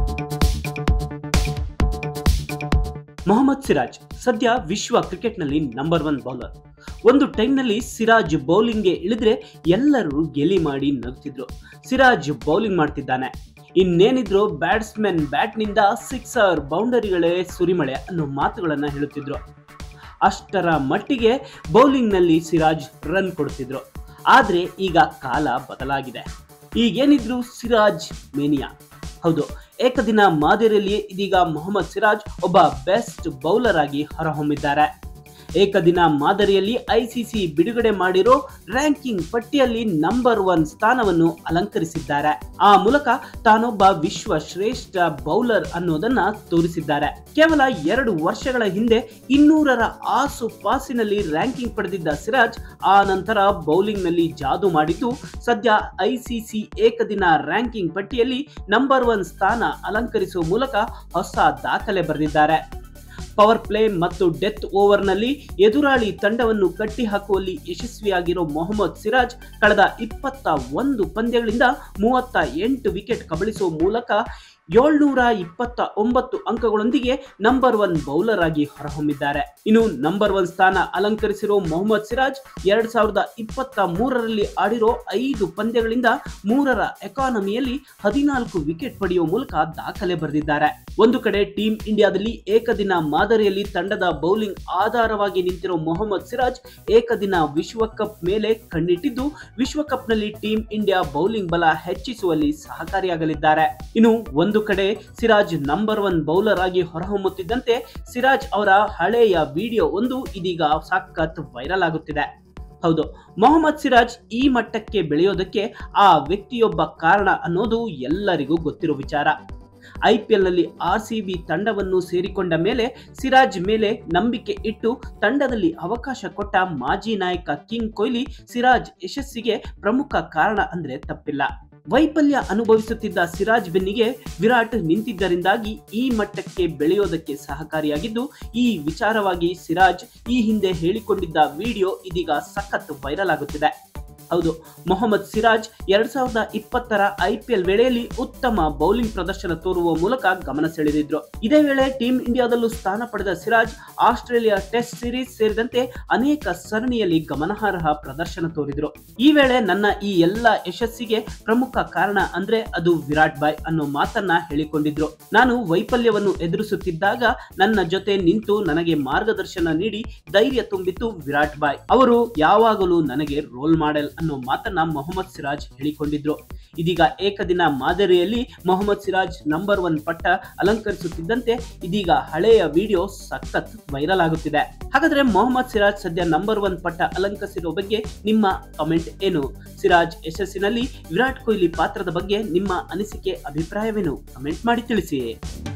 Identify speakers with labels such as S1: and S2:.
S1: ಮೊಹಮ್ಮದ್ ಸಿರಾಜ್ ಸದ್ಯ ವಿಶ್ವ ಕ್ರಿಕೆಟ್ನಲ್ಲಿ ನಂಬರ್ ಒನ್ ಬೌಲರ್ ಒಂದು ಟೈಮ್ನಲ್ಲಿ ಸಿರಾಜ್ ಬೌಲಿಂಗ್ಗೆ ಇಳಿದ್ರೆ ಎಲ್ಲರೂ ಗೆಲಿ ಮಾಡಿ ನಗ್ತಿದ್ರು ಸಿರಾಜ್ ಬೌಲಿಂಗ್ ಮಾಡ್ತಿದ್ದಾನೆ ಇನ್ನೇನಿದ್ರು ಬ್ಯಾಟ್ಸ್ಮನ್ ಬ್ಯಾಟ್ನಿಂದ ಸಿಕ್ಸರ್ ಬೌಂಡರಿಗಳೇ ಸುರಿಮಳೆ ಅನ್ನೋ ಮಾತುಗಳನ್ನ ಹೇಳುತ್ತಿದ್ರು ಅಷ್ಟರ ಮಟ್ಟಿಗೆ ಬೌಲಿಂಗ್ನಲ್ಲಿ ಸಿರಾಜ್ ರನ್ ಕೊಡುತ್ತಿದ್ರು ಆದ್ರೆ ಈಗ ಕಾಲ ಬದಲಾಗಿದೆ ಈಗೇನಿದ್ರು ಸಿರಾಜ್ ಮೇನಿಯಾ ಹೌದು ಏಕದಿನ ಮಾದರಿಯಲ್ಲಿ ಇದೀಗ ಮೊಹಮ್ಮದ್ ಸಿರಾಜ್ ಒಬ್ಬ ಬೆಸ್ಟ್ ಬೌಲರ್ ಆಗಿ ಹೊರಹೊಮ್ಮಿದ್ದಾರೆ ಏಕದಿನ ಮಾದರಿಯಲ್ಲಿ ಐಸಿಸಿ ಬಿಡುಗಡೆ ಮಾಡಿರೋ ರ್ಯಾಂಕಿಂಗ್ ಪಟ್ಟಿಯಲ್ಲಿ ನಂಬರ್ ಒನ್ ಸ್ಥಾನವನ್ನು ಅಲಂಕರಿಸಿದ್ದಾರೆ ಆ ಮೂಲಕ ತಾನೊಬ್ಬ ವಿಶ್ವ ಶ್ರೇಷ್ಠ ಬೌಲರ್ ಅನ್ನೋದನ್ನ ತೋರಿಸಿದ್ದಾರೆ ಕೇವಲ ಎರಡು ವರ್ಷಗಳ ಹಿಂದೆ ಇನ್ನೂರರ ಆಸು ಪಾಸಿನಲ್ಲಿ ರ್ಯಾಂಕಿಂಗ್ ಪಡೆದಿದ್ದ ಸಿರಾಜ್ ಆ ನಂತರ ಬೌಲಿಂಗ್ ನಲ್ಲಿ ಜಾದು ಮಾಡಿದ್ದು ಸದ್ಯ ಐಸಿಸಿ ಏಕದಿನ ರ್ಯಾಂಕಿಂಗ್ ಪಟ್ಟಿಯಲ್ಲಿ ನಂಬರ್ ಒನ್ ಸ್ಥಾನ ಅಲಂಕರಿಸುವ ಮೂಲಕ ಹೊಸ ದಾಖಲೆ ಬರೆದಿದ್ದಾರೆ ಪವರ್ ಪ್ಲೇ ಮತ್ತು ಡೆತ್ ಓವರ್ನಲ್ಲಿ ಎದುರಾಳಿ ತಂಡವನ್ನು ಕಟ್ಟಿಹಾಕುವಲ್ಲಿ ಯಶಸ್ವಿಯಾಗಿರೋ ಮೊಹಮ್ಮದ್ ಸಿರಾಜ್ ಕಳೆದ ಇಪ್ಪತ್ತ ಒಂದು ಪಂದ್ಯಗಳಿಂದ ಮೂವತ್ತ ಎಂಟು ವಿಕೆಟ್ ಕಬಳಿಸುವ ಮೂಲಕ ಏಳ್ನೂರ ಇಪ್ಪತ್ತ ಒಂಬತ್ತು ಅಂಕಗಳೊಂದಿಗೆ ನಂಬರ್ ಒನ್ ಬೌಲರ್ ಆಗಿ ಹೊರಹೊಮ್ಮಿದ್ದಾರೆ ಇನ್ನು ನಂಬರ್ ಒನ್ ಸ್ಥಾನ ಅಲಂಕರಿಸಿರೋ ಮೊಹಮ್ಮದ್ ಸಿರಾಜ್ ಎರಡ್ ಸಾವಿರದ ಇಪ್ಪತ್ತ ಮೂರರಲ್ಲಿ ಆಡಿರೋ ಐದು ಪಂದ್ಯಗಳಿಂದ ಮೂರರ ಎಕಾನಮಿಯಲ್ಲಿ ಹದಿನಾಲ್ಕು ವಿಕೆಟ್ ಪಡೆಯುವ ಮೂಲಕ ದಾಖಲೆ ಬರೆದಿದ್ದಾರೆ ಒಂದು ಕಡೆ ಟೀಂ ಇಂಡಿಯಾದಲ್ಲಿ ಏಕದಿನ ಮಾದರಿಯಲ್ಲಿ ತಂಡದ ಬೌಲಿಂಗ್ ಆಧಾರವಾಗಿ ನಿಂತಿರೋ ಮೊಹಮ್ಮದ್ ಸಿರಾಜ್ ಏಕದಿನ ವಿಶ್ವಕಪ್ ಮೇಲೆ ಕಣ್ಣಿಟ್ಟಿದ್ದು ವಿಶ್ವಕಪ್ನಲ್ಲಿ ಟೀಂ ಇಂಡಿಯಾ ಬೌಲಿಂಗ್ ಬಲ ಹೆಚ್ಚಿಸುವಲ್ಲಿ ಸಹಕಾರಿಯಾಗಲಿದ್ದಾರೆ ಇನ್ನು ಒಂದು ಕಡೆ ಸಿರಾಜ್ ನಂಬರ್ ಒನ್ ಬೌಲರ್ ಆಗಿ ಹೊರಹೊಮ್ಮುತ್ತಿದ್ದಂತೆ ಸಿರಾಜ್ ಅವರ ಹಳೆಯ ವಿಡಿಯೋ ಒಂದು ಇದೀಗ ಸಖತ್ ವೈರಲ್ ಆಗುತ್ತಿದೆ ಹೌದು ಮೊಹಮ್ಮದ್ ಸಿರಾಜ್ ಈ ಮಟ್ಟಕ್ಕೆ ಬೆಳೆಯೋದಕ್ಕೆ ಆ ವ್ಯಕ್ತಿಯೊಬ್ಬ ಕಾರಣ ಅನ್ನೋದು ಎಲ್ಲರಿಗೂ ಗೊತ್ತಿರೋ ವಿಚಾರ ಐ ಪಿ ಎಲ್ನಲ್ಲಿ ಆರ್ ಸಿ ಬಿ ತಂಡವನ್ನು ಸೇರಿಕೊಂಡ ಮೇಲೆ ಸಿರಾಜ್ ಮೇಲೆ ನಂಬಿಕೆ ಇಟ್ಟು ತಂಡದಲ್ಲಿ ಅವಕಾಶ ಕೊಟ್ಟ ಮಾಜಿ ನಾಯಕ ಕಿಂಗ್ ಕೊಹ್ಲಿ ಸಿರಾಜ್ ಯಶಸ್ಸಿಗೆ ಪ್ರಮುಖ ಕಾರಣ ಅಂದ್ರೆ ತಪ್ಪಿಲ್ಲ ವೈಫಲ್ಯ ಅನುಭವಿಸುತ್ತಿದ್ದ ಸಿರಾಜ್ ಬೆನ್ನಿಗೆ ವಿರಾಟ್ ನಿಂತಿದ್ದರಿಂದಾಗಿ ಈ ಮಟ್ಟಕ್ಕೆ ಬೆಳೆಯೋದಕ್ಕೆ ಸಹಕಾರಿಯಾಗಿದ್ದು ಈ ವಿಚಾರವಾಗಿ ಸಿರಾಜ್ ಈ ಹಿಂದೆ ಹೇಳಿಕೊಂಡಿದ್ದ ವಿಡಿಯೋ ಇದೀಗ ಸಖತ್ ವೈರಲ್ ಆಗುತ್ತಿದೆ ಹೌದು ಮೊಹಮ್ಮದ್ ಸಿರಾಜ್ ಎರಡ್ ಸಾವಿರದ ಇಪ್ಪತ್ತರ ಐಪಿಎಲ್ ವೇಳೆಯಲ್ಲಿ ಉತ್ತಮ ಬೌಲಿಂಗ್ ಪ್ರದರ್ಶನ ತೋರುವ ಮೂಲಕ ಗಮನ ಸೆಳೆದಿದ್ರು ಇದೇ ವೇಳೆ ಟೀಂ ಇಂಡಿಯಾದಲ್ಲೂ ಸ್ಥಾನ ಪಡೆದ ಸಿರಾಜ್ ಆಸ್ಟ್ರೇಲಿಯಾ ಟೆಸ್ಟ್ ಸೀರೀಸ್ ಸೇರಿದಂತೆ ಅನೇಕ ಸರಣಿಯಲ್ಲಿ ಗಮನಾರ್ಹ ಪ್ರದರ್ಶನ ತೋರಿದ್ರು ಈ ವೇಳೆ ನನ್ನ ಈ ಎಲ್ಲ ಯಶಸ್ಸಿಗೆ ಪ್ರಮುಖ ಕಾರಣ ಅಂದ್ರೆ ಅದು ವಿರಾಟ್ ಬಾಯ್ ಅನ್ನೋ ಮಾತನ್ನ ಹೇಳಿಕೊಂಡಿದ್ರು ನಾನು ವೈಫಲ್ಯವನ್ನು ಎದುರಿಸುತ್ತಿದ್ದಾಗ ನನ್ನ ಜೊತೆ ನಿಂತು ನನಗೆ ಮಾರ್ಗದರ್ಶನ ನೀಡಿ ಧೈರ್ಯ ತುಂಬಿತ್ತು ವಿರಾಟ್ ಬಾಯ್ ಅವರು ಯಾವಾಗಲೂ ನನಗೆ ರೋಲ್ ಮಾಡೆಲ್ ಅನ್ನೋ ಮಾತನ್ನ ಮೊಹಮ್ಮದ್ ಸಿರಾಜ್ ಹೇಳಿಕೊಂಡಿದ್ರು ಇದೀಗ ಏಕದಿನ ಮಾದರಿಯಲ್ಲಿ ಮೊಹಮ್ಮದ್ ಸಿರಾಜ್ ನಂಬರ್ ಒನ್ ಪಟ್ಟ ಅಲಂಕರಿಸುತ್ತಿದ್ದಂತೆ ಇದೀಗ ಹಳೆಯ ವಿಡಿಯೋ ಸಖತ್ ವೈರಲ್ ಆಗುತ್ತಿದೆ ಹಾಗಾದ್ರೆ ಮೊಹಮ್ಮದ್ ಸಿರಾಜ್ ಸದ್ಯ ನಂಬರ್ ಒನ್ ಪಟ್ಟ ಅಲಂಕರಿಸಿರೋ ಬಗ್ಗೆ ನಿಮ್ಮ ಕಮೆಂಟ್ ಏನು ಸಿರಾಜ್ ಯಶಸ್ಸಿನಲ್ಲಿ ವಿರಾಟ್ ಕೊಹ್ಲಿ ಪಾತ್ರದ ಬಗ್ಗೆ ನಿಮ್ಮ ಅನಿಸಿಕೆ ಅಭಿಪ್ರಾಯವೇನು ಕಮೆಂಟ್ ಮಾಡಿ ತಿಳಿಸಿ